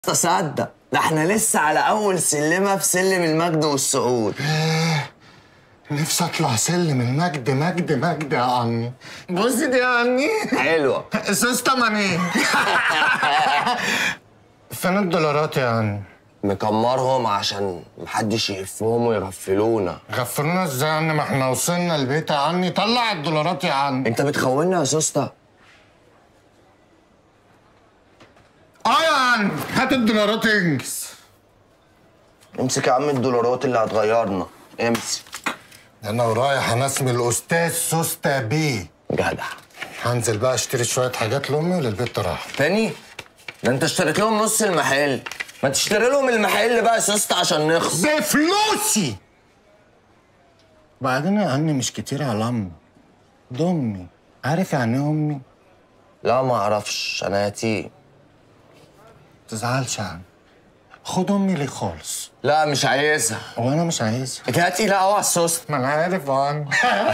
تصدق ده احنا لسه على اول سلمه في سلم المجد والسعود نفسي اطلع سلم المجد مجد مجد يا عمي بصي دي يا عمي حلوه سوسته ماني فين الدولارات يا عمي مكمرهم عشان محدش يقفهم ويغفلونا غفلونا ازاي يا عمي ما احنا وصلنا البيت يا عمي طلع الدولارات يا عمي انت بتخوننا يا سوسته اه يا عمي هات الدولارات انجز امسك يا عم الدولارات اللي هتغيرنا امسك انا ورايح انا اسمي الاستاذ سوسته بيه جدع هنزل بقى اشتري شويه حاجات لامي وللبيت راح تاني ده انت اشتريت لهم نص المحل ما تشتري لهم المحل بقى يا سوسته عشان نخلص بفلوسي بعدين يا عمي مش كتير على امي ده امي عارف يعني ايه امي لا ما اعرفش انا يتيم تزعلش يا عم خد امي لي خالص لا مش عايزها وانا مش عايزها انت تقيله قوي على السوسته ما انا عارف يا عم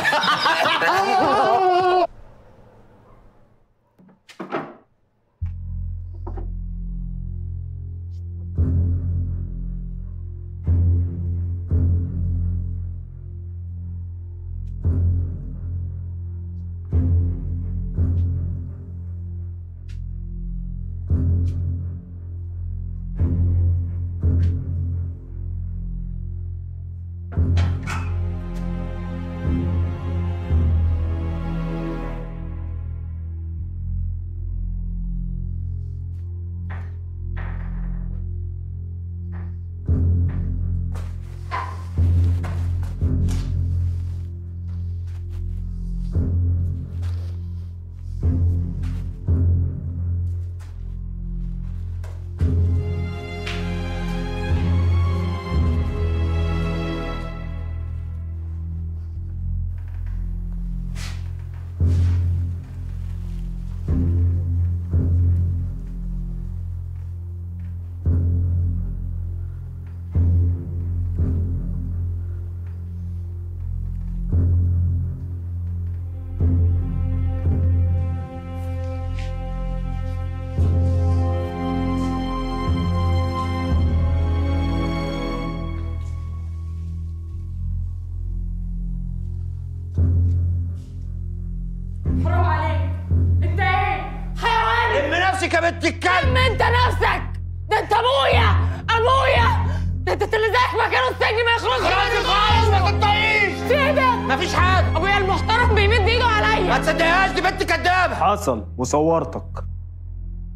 حرام عليك انت ايه حيوان لم نفسك يا بنت الكلب لم انت نفسك ده انت ابويا ابويا ده انت اللي زيك مكانه السجن ما يخرجش خلاص خالص ما تنطقيش في ايه ده مفيش حاجه ابويا المحترم بيمد ايده ما عليا تصدقهاش دي بنت كدابه حصل وصورتك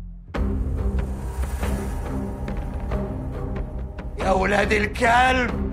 يا ولاد الكلب